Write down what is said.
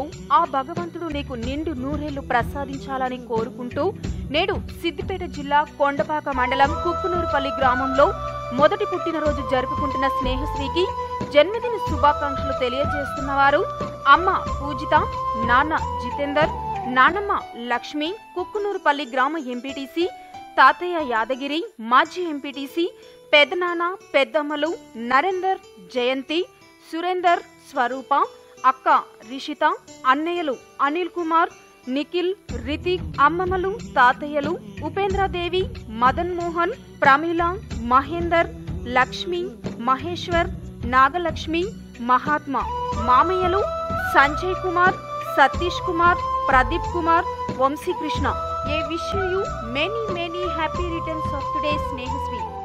ఆ భగవంతుడు నీకు నిండు నూరేళ్లు ప్రసాదించాలని కోరుకుంటూ నేడు సిద్దిపేట జిల్లా కొండపాక మండలం కుక్కునూరుపల్లి గ్రామంలో మొదటి పుట్టినరోజు జరుపుకుంటున్న స్నేహశ్రీకి జన్మదిన శుభాకాంక్షలు తెలియజేస్తున్న వారు అమ్మ పూజిత నాన్న జితేందర్ నానమ్మ లక్ష్మి కుక్కునూరుపల్లి గ్రామ ఎంపీటీసీ తాతయ్య యాదగిరి మాజీ ఎంపీటీసీ పెదనాన్న పెద్దమ్మలు నరేందర్ జయంతి సురేందర్ స్వరూప అక్క రిషిత అన్నయ్యలు అనిల్ కుమార్ నిఖిల్ రితిక్ అమ్మమ్మలు తాతయ్యలు ఉపేంద్రదేవి మదన్ మోహన్ ప్రమీల మహేందర్ లక్ష్మి మహేశ్వర్ నాగలక్ష్మి మహాత్మా మామయ్యలు Sanjay Kumar Satish Kumar Pradeep Kumar Vamshikrishna a wish you many many happy returns of today స్నేహశ్రీ